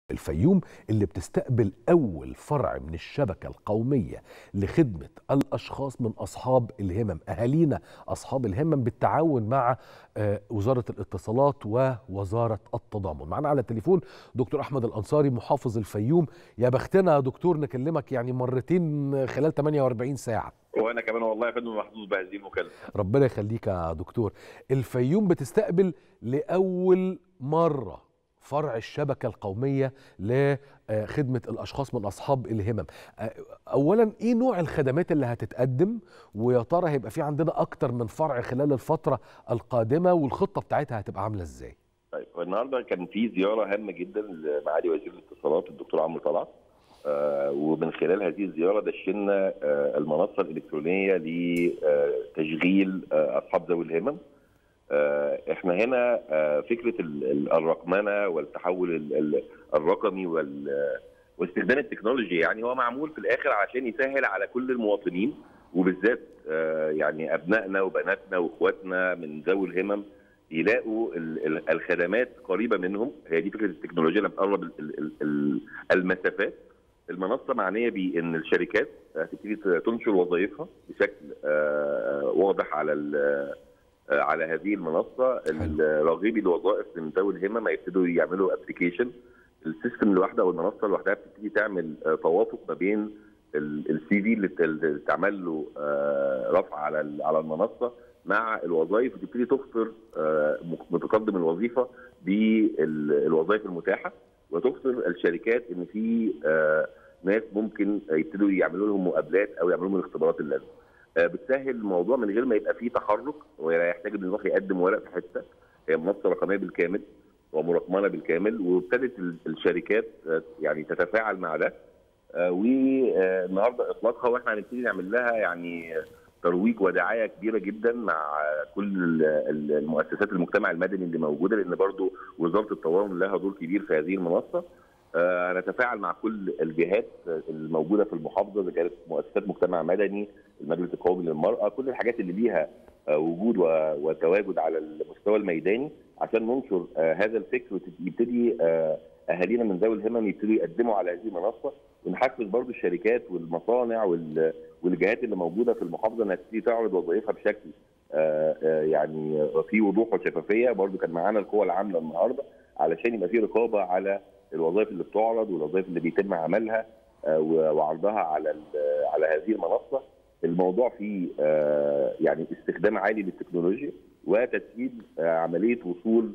الفيوم اللي بتستقبل أول فرع من الشبكة القومية لخدمة الأشخاص من أصحاب الهمم أهالينا أصحاب الهمم بالتعاون مع آه، وزارة الاتصالات ووزارة التضامن معنا على التليفون دكتور أحمد الأنصاري محافظ الفيوم يا بختنا يا دكتور نكلمك يعني مرتين خلال 48 ساعة وانا كمان والله يا فندم محظوظ بهذه المكالمه ربنا يخليك يا دكتور الفيوم بتستقبل لأول مرة فرع الشبكة القومية لخدمة الأشخاص من أصحاب الهمم أولا إيه نوع الخدمات اللي هتتقدم ويا ترى هيبقى في عندنا أكتر من فرع خلال الفترة القادمة والخطة بتاعتها هتبقى عاملة إزاي طيب النهارده كان في زياره هامه جدا لمعالي وزير الاتصالات الدكتور عمرو طلعت آه ومن خلال هذه الزياره دشنا آه المنصه الالكترونيه لتشغيل آه اصحاب ذوي الهمم آه، احنا هنا آه، فكره ال- ال- الرقمنه والتحول ال- ال- الرقمي وال- واستخدام التكنولوجي يعني هو معمول في الاخر عشان يسهل على كل المواطنين وبالذات آه، يعني ابنائنا وبناتنا واخواتنا من ذوي الهمم يلاقوا ال- ال- الخدمات قريبه منهم هي دي فكره التكنولوجيا اللي بتقرب ال- ال- ال- المسافات المنصه معنيه بان الشركات هتبتدي تنشر وظائفها بشكل آه، واضح على ال- على هذه المنصه الراغبي لوظائف من ذوي الهمم هيبتدوا يعملوا ابلكيشن السيستم لوحده او المنصه لوحدها بتبتدي تعمل آه، توافق ما بين السي في اللي بت- اللي تعمل له آه، رفع على ال- على المنصه مع الوظائف وتبتدي تخطر آه، متقدم الوظيفه بالوظائف المتاحه وتخطر الشركات ان في آه، ناس ممكن يبتدوا يعملوا لهم مقابلات او يعملوا لهم الاختبارات اللازمه آه، بتسهل الموضوع من غير ما يبقى فيه تحرك ولا يحتاج ان يروح يقدم ورق في حته هي منصه رقميه بالكامل ومرقمنه بالكامل وابتدت ال- الشركات آه، يعني تتفاعل مع ده آه، والنهارده اطلاقها واحنا هنبتدي نعمل لها يعني ترويج ودعايه كبيره جدا مع كل ال- ال- المؤسسات المجتمع المدني اللي موجوده لان برضو وزاره التضامن لها دور كبير في هذه المنصه آه، نتفاعل مع كل الجهات الموجوده في المحافظه اذا كانت مؤسسات مجتمع مدني المجلس القومي للمراه كل الحاجات اللي ليها آه، وجود و- وتواجد على المستوى الميداني عشان ننشر آه، هذا الفكر ويبتدي آه، اهالينا من ذوي الهمم يبتدوا يقدموا على هذه المنصه ونحفز برضو الشركات والمصانع وال- والجهات اللي موجوده في المحافظه انها تبتدي تعرض وظائفها بشكل آه، آه، يعني في وضوح وشفافيه برضو كان معانا القوى العامله النهارده علشان يبقى في رقابه على الوظائف اللي بتعرض والوظائف اللي بيتم عملها آه، و- وعرضها على ال- على هذه المنصه الموضوع فيه آه، يعني استخدام عالي للتكنولوجيا وتسهيل آه، عمليه وصول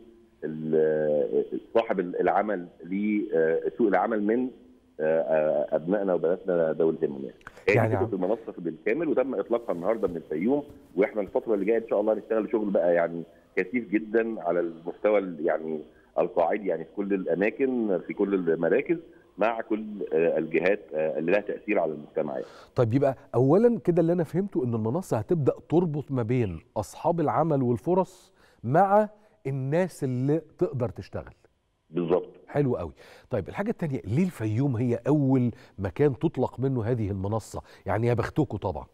ال- صاحب العمل لسوق العمل من آه، آه، ابنائنا وبناتنا ذوي الهمم يعني. هي يعني دي عم- فكره المنصه بالكامل وتم اطلاقها النهارده من الفيوم واحنا الفتره اللي جايه ان شاء الله هنشتغل شغل بقى يعني كثيف جدا على المستوى ال- يعني القاعدي يعني في كل الاماكن في كل المراكز مع كل آه، الجهات آه، اللي لها تاثير على المجتمع يعني. طيب يبقى أولا كده اللي أنا فهمته إن المنصة هتبدأ تربط ما بين أصحاب العمل والفرص مع الناس اللي تقدر تشتغل بالظبط حلو قوي طيب الحاجة التانية ليه الفيوم هي أول مكان تطلق منه هذه المنصة يعني يا بختكم طبعا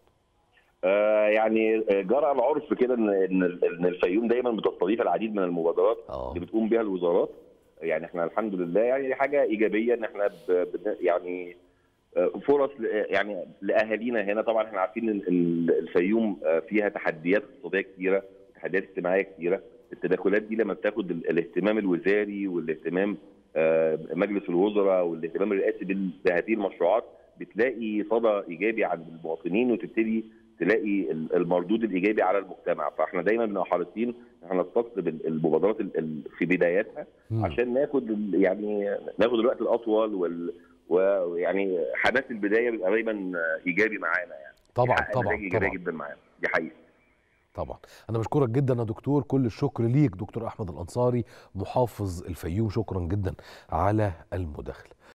آه، يعني آه، جرى العرف كده ان ان إن الفيوم دايما بتستضيف العديد من المبادرات اه اللي بتقوم بها الوزارات يعني احنا الحمد لله يعني دي حاجه ايجابيه ان احنا ب- بن- يعني آه، فرص ل- يعني لاهالينا هنا طبعا احنا عارفين ان إن الفيوم آه، فيها تحديات اقتصاديه كتيره تحديات اجتماعيه كتيره التدخلات دي لما بتاخد ال- الاهتمام الوزاري والاهتمام آه، مجلس الوزراء والاهتمام الرئاسي بال- بهذه المشروعات بتلاقي صدى ايجابي عند المواطنين وتبتدي تلاقي ال- المردود الايجابي على المجتمع فاحنا دايما بنبقى حريصين ان احنا نستقطب ال- المبادرات ال- ال- في بداياتها مم. عشان ناخد ال- يعني ناخد الوقت الاطول وال ويعني حماس البدايه بيبقى دايما ايجابي معانا يعني طبعا بيحقق طبعا نتائج ايجابيه طبعا جدا معانا دي حقيقه طبعا انا بشكرك جدا يا دكتور كل الشكر ليك دكتور احمد الانصاري محافظ الفيوم شكرا جدا على المداخله